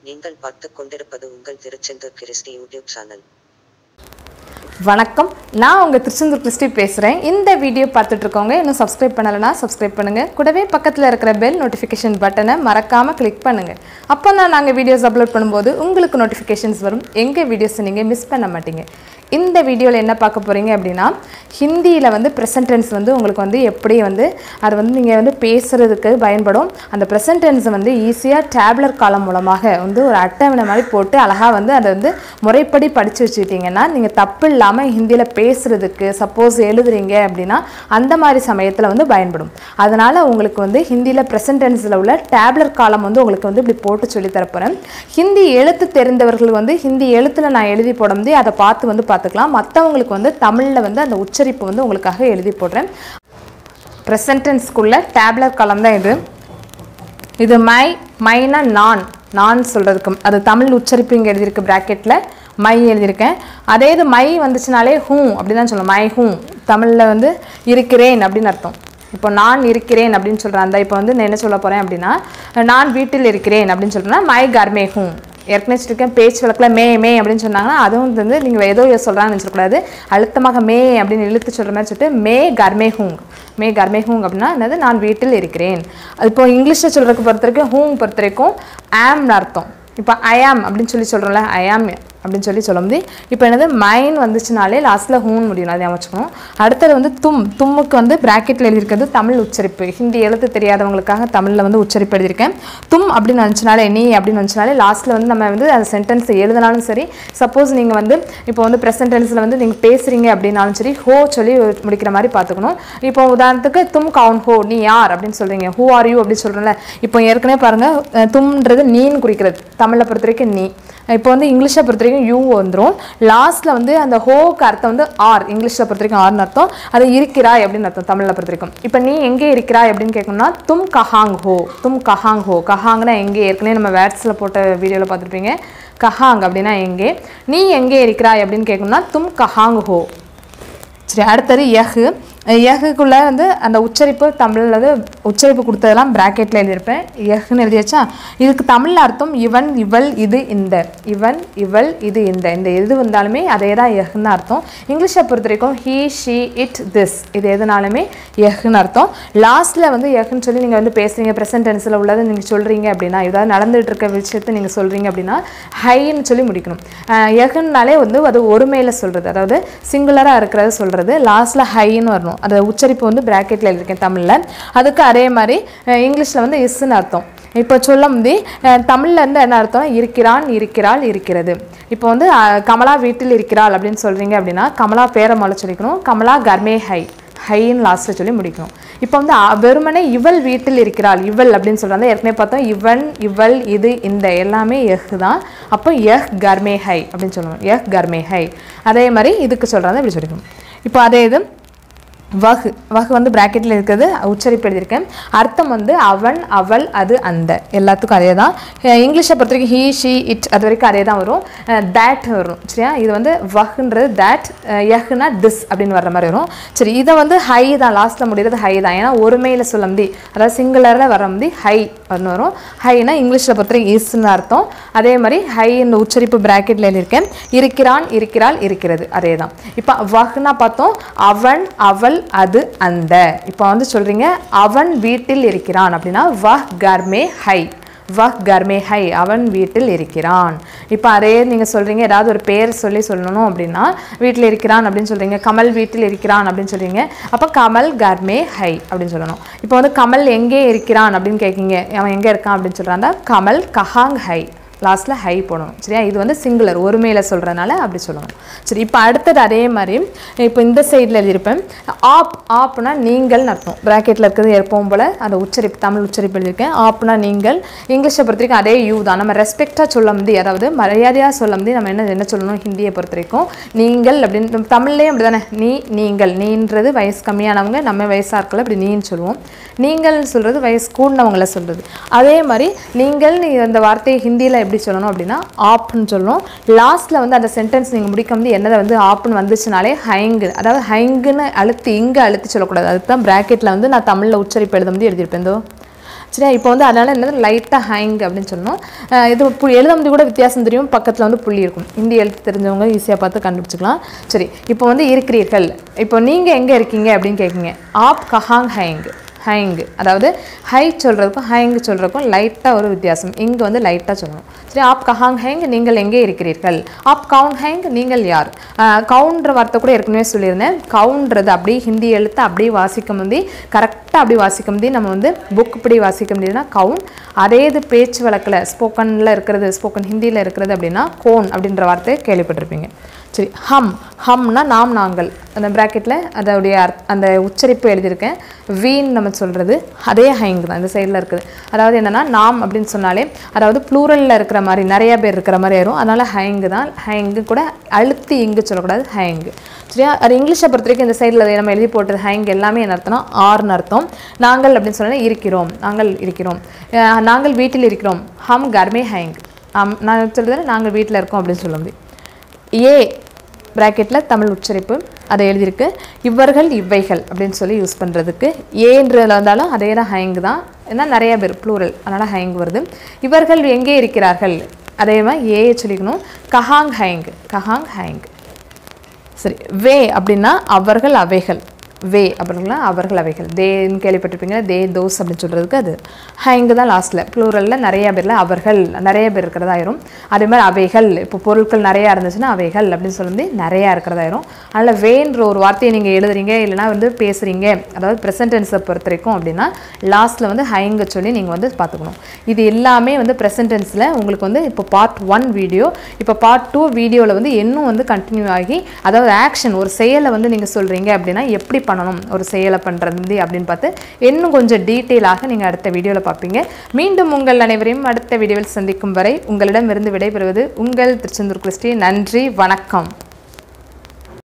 நீங்கள் பார்த்துக் கொண்டிருப்பது உங்கள் திருச்செந்தூர் கிறிஸ்டி யூடியூப் சேனல் வணக்கம் நான் உங்கள் திருச்செந்தூர் கிறிஸ்டி பேசுகிறேன் இந்த வீடியோ பார்த்துட்டு இருக்கவங்க இன்னும் சப்ஸ்கிரைப் பண்ணலைன்னா சப்ஸ்கிரைப் பண்ணுங்கள் கூடவே பக்கத்தில் இருக்கிற பெல் நோட்டிஃபிகேஷன் பட்டனை மறக்காமல் கிளிக் பண்ணுங்கள் அப்போ தான் நாங்கள் வீடியோஸ் அப்லோட் பண்ணும்போது உங்களுக்கு நோட்டிஃபிகேஷன்ஸ் வரும் எங்கள் வீடியோஸை நீங்கள் மிஸ் பண்ண மாட்டீங்க இந்த வீடியோவில் என்ன பார்க்க போகிறீங்க அப்படின்னா ஹிந்தியில் வந்து ப்ரெசன்ட் டென்ஸ் வந்து உங்களுக்கு வந்து எப்படி வந்து அது வந்து நீங்கள் வந்து பேசுகிறதுக்கு பயன்படும் அந்த ப்ரெசன்ட் டென்ஸை வந்து ஈஸியாக டேப்லர் காலம் மூலமாக வந்து ஒரு அட்டவணை மாதிரி போட்டு அழகாக வந்து அதை வந்து முறைப்படி படித்து வச்சுக்கிட்டிங்கன்னா நீங்கள் தப்பு இல்லாமல் ஹிந்தியில் பேசுகிறதுக்கு சப்போஸ் எழுதுறீங்க அப்படின்னா அந்த மாதிரி சமயத்தில் வந்து பயன்படும் அதனால் உங்களுக்கு வந்து ஹிந்தியில் ப்ரெசன்ட் டென்ஸில் உள்ள டேப்லர் காலம் வந்து உங்களுக்கு வந்து இப்படி போட்டு சொல்லி தரப்போகிறேன் ஹிந்தி எழுத்து தெரிந்தவர்கள் வந்து ஹிந்தி எழுத்தில் நான் எழுதி போட முடியும் அதை பார்த்து வந்து பார்த்துக்கலாம் மற்றவங்களுக்கு வந்து தமிழில் வந்து அந்த உச்சரிப்பு வந்து உங்களுக்காக எழுதி போடுறேன் ப்ரெசன்டென்ஸ்க்குள்ள டேப்லர் காலம் தான் இது இது மை மைனா நான் நான் சொல்கிறதுக்கு அது தமிழ் உச்சரிப்பு இங்கே எழுதியிருக்கு ப்ராக்கெட்டில் மை எழுதியிருக்கேன் அதே இது மை வந்துச்சுனாலே ஹூ அப்படின்னு தான் சொல்லணும் மை ஹூ தமிழில் வந்து இருக்கிறேன் அப்படின்னு அர்த்தம் இப்போ நான் இருக்கிறேன் அப்படின்னு சொல்கிறேன் அந்த இப்போ வந்து நான் என்ன சொல்ல போகிறேன் அப்படின்னா நான் வீட்டில் இருக்கிறேன் அப்படின்னு சொல்கிறேன்னா மை கர்மே ஹூ ஏற்கனவே சொல்லியிருக்கேன் பேச்சு வழக்கில் மே மே அப்படின்னு சொன்னாங்கன்னா அதுவும் வந்து நீங்கள் ஏதோ சொல்கிறான்னு நினச்சிடக்கூடாது அழுத்தமாக மே அப்படின்னு இழுத்து சொல்கிற மாதிரி சொல்லிட்டு மே கர்மே ஹூங் மே கர்மே ஹூங் அப்படின்னா என்னது நான் வீட்டில் இருக்கிறேன் அது இப்போ இங்கிலீஷில் சொல்கிறதுக்கு பொறுத்த வரைக்கும் ஹூங் பொறுத்த வரைக்கும் ஆம்னு அர்த்தம் இப்போ ஐ ஆம் அப்படின்னு சொல்லி சொல்கிறோம்ல ஐ ஆம் அப்படின்னு சொல்லி சொல்ல முடியும் இப்போ என்னது மைன் வந்துச்சுனாலே லாஸ்ட்டில் ஹூன் முடியும் அதை வச்சுக்கணும் அடுத்தது வந்து தும் தும்முக்கு வந்து ப்ராக்கெட்டில் எழுதியிருக்கிறது தமிழ் உச்சரிப்பு ஹிந்தி எழுத்து தெரியாதவங்களுக்காக தமிழில் வந்து உச்சரிப்பு எழுதியிருக்கேன் தும் அப்படின்னு வந்துச்சுனாலே நீ அப்படின்னு வந்துச்சுனாலே லாஸ்ட்டில் வந்து நம்ம வந்து அந்த சென்டென்ஸ் எழுதினாலும் சரி சப்போஸ் நீங்கள் வந்து இப்போ வந்து ப்ரெசன்ட் டென்ஸில் வந்து நீங்கள் பேசுகிறீங்க அப்படின்னாலும் சரி ஹோ சொல்லி முடிக்கிற மாதிரி பார்த்துக்கணும் இப்போ உதாரணத்துக்கு தும் கவுன் ஹோ நீ யார் அப்படின்னு சொல்கிறீங்க ஹூ ஆர் யூ அப்படின்னு சொல்கிறோம்ல இப்போ ஏற்கனவே பாருங்கள் தும்ன்றது நீன்னு குறிக்கிறது தமிழை பொறுத்த வரைக்கும் நீ இப்போ வந்து இங்கிலீஷை பொறுத்த வரைக்கும் யூ வந்துடும் லாஸ்ட்டில் வந்து அந்த ஹோக்கு அர்த்தம் வந்து ஆர் இங்கிலீஷில் பொறுத்த வரைக்கும் ஆர்னு அர்த்தம் அது இருக்கிறாய் அப்படின்னு அர்த்தம் தமிழில் பொறுத்த வரைக்கும் இப்போ நீ எங்கே இருக்கிறாய் அப்படின்னு கேட்கணும்னா தும் கஹாங் ஹோ தும் கஹாங் ஹோ கஹாங்னா எங்கே ஏற்கனவே நம்ம வேர்ட்ஸில் போட்ட வீடியோவில் பார்த்துருப்பீங்க கஹாங் அப்படின்னா எங்கே நீ எங்கே இருக்கிறாய் அப்படின்னு கேட்கணும்னா தும் கஹாங் ஹோ சரி அடுத்தது யஹு யஹுக்குள்ளே வந்து அந்த உச்சரிப்பு தமிழில் வந்து உச்சரிப்பு கொடுத்ததெல்லாம் ப்ராக்கெட்டில் எழுதியிருப்பேன் யஹ்னு எழுதியாச்சா இதுக்கு தமிழில் அர்த்தம் இவன் இவள் இது இந்த இவன் இவள் இது இந்த இந்த எது வந்தாலுமே அதே தான் யஹ்னு அர்த்தம் இங்கிலீஷை பொறுத்த வரைக்கும் ஹீ ஷீ இட் திஸ் இது எதுனாலுமே யஹ்னு அர்த்தம் லாஸ்ட்டில் வந்து யஹ்னு சொல்லி நீங்கள் வந்து பேசுகிறீங்க ப்ரெசன்ட் டென்ஸில் உள்ளதை நீங்கள் சொல்கிறீங்க அப்படின்னா ஏதாவது நடந்துகிட்டு இருக்க விஷயத்தை நீங்கள் சொல்கிறீங்க அப்படின்னா ஹைன்னு சொல்லி முடிக்கணும் யஹ்னாலே வந்து அது ஒருமையில் சொல்கிறது அதாவது சிங்குலராக இருக்கிறத சொல்கிறது லாஸ்ட்டில் ஹைன்னு வரணும் அந்த உச்சரிப்பு வந்து ப்ராக்கெட்டில் எழுதியிருக்கேன் தமிழில் அதுக்கு அதே மாதிரி இங்கிலீஷில் வந்து இஸ்ன்னு அர்த்தம் இப்போ சொல்ல முந்தி தமிழில் இருந்து என்ன அர்த்தம் இருக்கிறான் இருக்கிறாள் இருக்கிறது இப்போ வந்து அஹ், கமலா வீட்டில் இருக்கிறாள் அப்படின்னு சொல்கிறீங்க அப்படின்னா கமலா பேரை முதல்ல சொல்லிக்கணும் கமலா கர்மே ஹை ஹைன்னு லாஸ்ட்டில் சொல்லி முடிக்கணும் இப்போ வந்து அ- வெறுமனே இவள் வீட்டில் இருக்கிறாள் இவள் அப்படின்னு சொல்கிறாங்க ஏற்கனவே பார்த்தோம் இவன் இவள் இது இந்த எல்லாமே எஹ் தான் அப்போ எஹ் கர்மே ஹை அப்படின்னு சொல்லணும் எஹ் கர்மே ஹை அதே மாதிரி இதுக்கு சொல்கிறாங்க இப்படி சொல்லிக்கணும் இப்போ அதே இது வகு வகு வந்து ப்ராக்கெட்டில் இருக்கிறது உச்சரிப்பு எழுதியிருக்கேன் அர்த்தம் வந்து அவன் அவள் அது அந்த எல்லாத்துக்கும் அதே தான் இங்கிலீஷை பொறுத்த வரைக்கும் ஹீ ஷீ இட் அது வரைக்கும் அதே தான் வரும் தேட் வரும் சரியா இது வந்து வகுன்றது தேட் யஹ்னா திஸ் அப்படின்னு வர்ற மாதிரி வரும் சரி இதை வந்து ஹை தான் லாஸ்ட்டில் முடிகிறது ஹை தான் ஏன்னா ஒருமையில் சொல்ல முடி அதாவது சிங்குலரில் வர முடி ஹை அப்படின்னு வரும் ஹைனா இங்கிலீஷில் பொறுத்த வரைக்கும் இஸ்ன்னு அர்த்தம் அதே மாதிரி ஹை இந்த உச்சரிப்பு ப்ராக்கெட்டில் எழுதியிருக்கேன் இருக்கிறான் இருக்கிறாள் இருக்கிறது அதே தான் இப்போ வஹ்னா பார்த்தோம் அவன் அவள் அது அந்த இப்போ வந்து சொல்கிறீங்க அவன் வீட்டில் இருக்கிறான் அப்படின்னா வஹ் கர்மே ஹை வஹ் கர்மே ஹை அவன் வீட்டில் இருக்கிறான் இப்போ அதே நீங்கள் சொல்கிறீங்க ஏதாவது ஒரு பேர் சொல்லி சொல்லணும் அப்படின்னா வீட்டில் இருக்கிறான் அப்படின்னு சொல்கிறீங்க கமல் வீட்டில் இருக்கிறான் அப்படின்னு சொல்கிறீங்க அப்போ கமல் கர்மே ஹை அப்படின்னு சொல்லணும் இப்போ வந்து கமல் எங்கே இருக்கிறான் அப்படின்னு கேட்குங்க அவன் எங்கே இருக்கான் அப்படின்னு சொல்கிறான் கமல் கஹாங் ஹை லாஸ்ட்டில் ஹை போடணும் சரியா இது வந்து சிங்குலர் ஒருமையில் சொல்கிறனால அப்படி சொல்லணும் சரி இப்போ அடுத்தது அதே மாதிரி இப்போ இந்த சைடில் எழுதியிருப்பேன் ஆப் ஆப்னா நீங்கள்னு அர்த்தம் ப்ராக்கெட்டில் இருக்கிறது எப்பவும் போல் அந்த உச்சரிப்பு தமிழ் உச்சரிப்பு எழுதியிருக்கேன் ஆப்னா நீங்கள் இங்கிலீஷை பொறுத்த வரைக்கும் அதே யூ தான் நம்ம ரெஸ்பெக்டாக சொல்ல முடியும் அதாவது மரியாதையாக சொல்ல முடியும் நம்ம என்ன என்ன சொல்லணும் ஹிந்தியை பொறுத்த வரைக்கும் நீங்கள் அப்படின்னு நம்ம தமிழ்லேயும் அப்படி தானே நீ நீங்கள் நீன்றது வயசு கம்மியானவங்க நம்ம வயசாக இருக்கல அப்படி நீன்னு சொல்லுவோம் நீங்கள் சொல்கிறது வயசு கூடினவங்கள சொல்கிறது அதே மாதிரி நீங்கள் நீ அந்த வார்த்தையை ஹிந்தியில் எப்படி சொல்லணும் அப்படின்னா ஆப்னு சொல்லணும் லாஸ்ட்டில் வந்து அந்த சென்டென்ஸ் நீங்கள் முடிக்க வந்து என்னதை வந்து ஆப்னு வந்துச்சுனாலே ஹைங்கு அதாவது ஹைங்குன்னு அழுத்தி இங்கே அழுத்தி சொல்லக்கூடாது அதுக்கு தான் ப்ராக்கெட்டில் வந்து நான் தமிழில் உச்சரிப்பு எழுத வந்து எழுதியிருப்பேன் இதோ சரியா இப்போ வந்து அதனால் என்னது லைட்டாக ஹேங் அப்படின்னு சொல்லணும் அஹ் இது பு எழுத முடியும் கூட வித்தியாசம் தெரியும் பக்கத்தில் வந்து புள்ளி இருக்கும் ஹிந்தி எழுத்து தெரிஞ்சவங்க ஈஸியாக பார்த்து கண்டுபிடிச்சிக்கலாம் சரி இப்போ வந்து இருக்கிறீர்கள் இப்போ நீங்கள் எங்கே இருக்கீங்க அப்படின்னு கேட்குங்க ஆப் கஹாங் ஹேங் ஹைங் அதாவது ஹை சொல்கிறதுக்கும் ஹைங் சொல்கிறதுக்கும் லைட்டாக ஒரு வித்தியாசம் இங்கே வந்து லைட்டாக சொல்லணும் சரி ஆப் கஹாங் ஹேங் நீங்கள் எங்கே இருக்கிறீர்கள் ஆப் கவுன் ஹேங் நீங்கள் யார் கவுன்ற வார்த்தை கூட ஏற்கனவே சொல்லியிருந்தேன் கவுன்றது அப்படியே ஹிந்தி எழுத்து அப்படியே வாசிக்க முந்தி கரெக்டாக அப்படி வாசிக்க முந்தி நம்ம வந்து புக் இப்படி வாசிக்க முடியுதுன்னா கவுன் அதே இது பேச்சு வழக்கில் ஸ்போக்கனில் இருக்கிறது ஸ்போக்கன் ஹிந்தியில் இருக்கிறது அப்படின்னா கோன் அப்படின்ற வார்த்தையை கேள்விப்பட்டிருப்பீங்க சரி ஹம் ஹம்னா நாம் நாங்கள் அந்த ப்ராக்கெட்டில் அதோடைய அர்த்- அந்த உச்சரிப்பு எழுதியிருக்கேன் வீன் நம்ம சொல்கிறது அதே ஹைங் தான் இந்த சைடில் இருக்குது அதாவது என்னென்னா நாம் அப்படின்னு சொன்னாலே அதாவது ப்ளூரலில் இருக்கிற மாதிரி நிறைய பேர் இருக்கிற மாதிரி ஆயிரும் அதனால் ஹைங்கு தான் ஹைங்கு கூட அழுத்தி இங்கு சொல்லக்கூடாது ஹைங்கு சரியா அது இங்கிலீஷை பொறுத்த வரைக்கும் இந்த சைடில் நம்ம எழுதி போட்டது ஹைங் எல்லாமே என்ன அர்த்தம்னா ஆறுன்னு அர்த்தம் நாங்கள் அப்படின்னு சொன்னால் இருக்கிறோம் நாங்கள் இருக்கிறோம் அஹ் நாங்கள் வீட்டில் இருக்கிறோம் ஹம் கர்மே ஹைங் ஹம் நான் சொல்கிறது நாங்கள் வீட்டில் இருக்கோம் அப்படின்னு சொல்ல முடியும் ஏ ப்ராக்கெட்டில் தமிழ் உச்சரிப்பு அதை எழுதியிருக்கு இவர்கள் இவைகள் அப்படின்னு சொல்லி யூஸ் பண்ணுறதுக்கு ஏன்றதுல இருந்தாலும் அதே தான் ஹைங் தான் ஏன்னா நிறைய பேர் ப்ளூரல் அதனால் ஹைங் வருது இவர்கள் எங்கே இருக்கிறார்கள் அதே மாதிரி ஏ சொல்லிக்கணும் கஹாங் ஹைங் கஹாங் ஹைங் சரி வே அப்படின்னா அவர்கள் அவைகள் வே அப்படின்னா அவர்கள் அவைகள் தேன்னு கேள்விப்பட்டிருப்பீங்க தே தோஸ் அப்படின்னு சொல்கிறதுக்கு அது ஹைங்கு தான் லாஸ்ட்டில் ப்ளூரலில் நிறைய பேரில் அவர்கள் நிறைய பேர் இருக்கிறதாயிரும் அதே மாதிரி அவைகள் இப்போ பொருட்கள் நிறையா இருந்துச்சுன்னா அவைகள் அப்படின்னு சொல்லி நிறையா இருக்கிறதாயிரும் அதனால் வேன்ற ஒரு வார்த்தையை நீங்கள் எழுதுறீங்க இல்லைனா வந்து பேசுகிறீங்க அதாவது ப்ரெசன்ட் டென்ஸை பொறுத்த வரைக்கும் அப்படின்னா லாஸ்ட்டில் வந்து ஹைங்க சொல்லி நீங்கள் வந்து பார்த்துக்கணும் இது எல்லாமே வந்து ப்ரெசன்ட் டென்ஸில் உங்களுக்கு வந்து இப்போ பார்ட் ஒன் வீடியோ இப்போ பார்ட் டூ வீடியோவில் வந்து இன்னும் வந்து கண்டினியூ ஆகி அதாவது ஆக்ஷன் ஒரு செயலை வந்து நீங்கள் சொல்கிறீங்க அப்படின்னா எப்படி பண்ணணும் ஒரு செயலை பண்ணுறது அப்படின்னு பார்த்து இன்னும் கொஞ்சம் டீட்டெயிலாக நீங்கள் அடுத்த வீடியோவில் பார்ப்பீங்க மீண்டும் உங்கள் அனைவரையும் அடுத்த வீடியோவில் சந்திக்கும் வரை உங்களிடமிருந்து விடைபெறுவது உங்கள் திருச்செந்தூர் கிறிஸ்டி நன்றி வணக்கம்